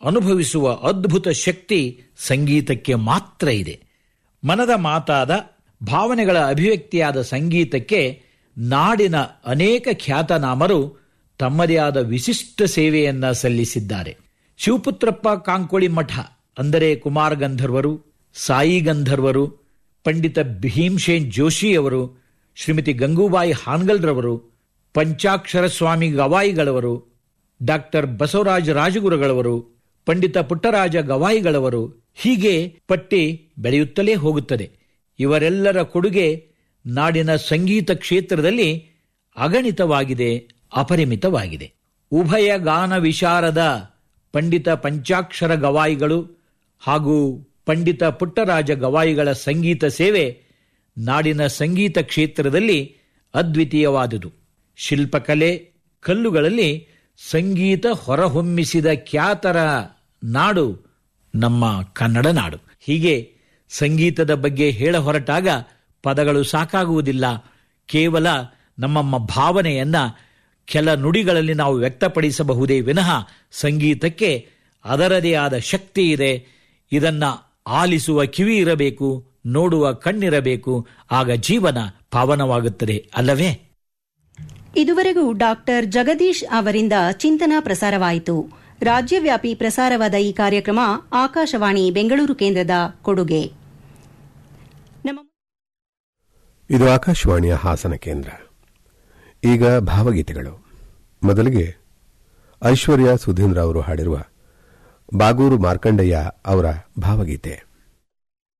ಅನುಭವಿಸುವ ಅದ್ಭುತ ಶಕ್ತಿ ಸಂಗೀತಕ್ಕೆ ಮಾತ್ರ ಇದೆ ಮನದ ಮಾತಾದ ಭಾವನೆಗಳ ಅಭಿವ್ಯಕ್ತಿಯಾದ ಸಂಗೀತಕ್ಕೆ ನಾಡಿನ ಅನೇಕ ಖ್ಯಾತನಾಮರು ತಮ್ಮದೇ ಆದ ವಿಶಿಷ್ಟ ಸೇವೆಯನ್ನ ಸಲ್ಲಿಸಿದ್ದಾರೆ ಶಿವಪುತ್ರಪ್ಪ ಕಾಂಕೋಳಿ ಮಠ ಅಂದರೆ ಕುಮಾರ ಗಂಧರ್ವರು ಸಾಯಿ ಗಂಧರ್ವರು ಪಂಡಿತ ಭೀಮ್ಸೇನ್ ಜೋಶಿಯವರು ಶ್ರೀಮತಿ ಗಂಗೂಬಾಯಿ ಹಾನ್ಗಲ್ರವರು ಪಂಚಾಕ್ಷರ ಸ್ವಾಮಿ ಗವಾಯಿಗಳವರು ಡಾಕ್ಟರ್ ಬಸವರಾಜ ರಾಜಗುರುಗಳವರು ಪಂಡಿತ ಪುಟ್ಟರಾಜ ಗವಾಯಿಗಳವರು ಹೀಗೆ ಪಟ್ಟಿ ಬೆಳೆಯುತ್ತಲೇ ಹೋಗುತ್ತದೆ ಇವರೆಲ್ಲರ ಕೊಡುಗೆ ನಾಡಿನ ಸಂಗೀತ ಕ್ಷೇತ್ರದಲ್ಲಿ ಅಗಣಿತವಾಗಿದೆ ಅಪರಿಮಿತವಾಗಿದೆ ಉಭಯ ಗಾನ ವಿಶಾರದ ಪಂಡಿತ ಪಂಚಾಕ್ಷರ ಗವಾಯಿಗಳು ಹಾಗೂ ಪಂಡಿತ ಪುಟ್ಟರಾಜ ಗವಾಯಿಗಳ ಸಂಗೀತ ಸೇವೆ ನಾಡಿನ ಸಂಗೀತ ಕ್ಷೇತ್ರದಲ್ಲಿ ಅದ್ವಿತೀಯವಾದುದು ಶಿಲ್ಪಕಲೆ ಕಲ್ಲುಗಳಲ್ಲಿ ಸಂಗೀತ ಹೊರಹೊಮ್ಮಿಸಿದ ಖ್ಯಾತರ ನಾಡು ನಮ್ಮ ಕನ್ನಡ ನಾಡು ಹೀಗೆ ಸಂಗೀತದ ಬಗ್ಗೆ ಹೇಳ ಹೊರಟಾಗ ಪದಗಳು ಸಾಕಾಗುವುದಿಲ್ಲ ಕೇವಲ ನಮ್ಮ ಭಾವನೆಯನ್ನ ಕೆಲ ನುಡಿಗಳಲ್ಲಿ ನಾವು ವ್ಯಕ್ತಪಡಿಸಬಹುದೇ ವಿನಃ ಸಂಗೀತಕ್ಕೆ ಅದರದೇ ಆದ ಶಕ್ತಿ ಇದೆ ಇದನ್ನ ಆಲಿಸುವ ಕಿವಿ ಇರಬೇಕು ನೋಡುವ ಕಣ್ಣಿರಬೇಕು ಆಗ ಜೀವನ ಪಾವನವಾಗುತ್ತದೆ ಅಲ್ಲವೇ ಇದುವರೆಗೂ ಡಾಕ್ಟರ್ ಜಗದೀಶ್ ಅವರಿಂದ ಚಿಂತನ ಪ್ರಸಾರವಾಯಿತು ರಾಜ್ಯವ್ಯಾಪಿ ಪ್ರಸಾರವಾದ ಈ ಕಾರ್ಯಕ್ರಮ ಆಕಾಶವಾಣಿ ಬೆಂಗಳೂರು ಕೇಂದ್ರದ ಕೊಡುಗೆ ನಮ್ಮ ಇದು ಆಕಾಶವಾಣಿಯ ಹಾಸನ ಕೇಂದ್ರ ಈಗ ಭಾವಗೀತೆಗಳು ಮೊದಲಿಗೆ ಐಶ್ವರ್ಯ ಸುಧೀಂದ್ರ ಅವರು ಹಾಡಿರುವ ಬಾಗೂರು ಮಾರ್ಕಂಡಯ್ಯ ಅವರ ಭಾವಗೀತೆ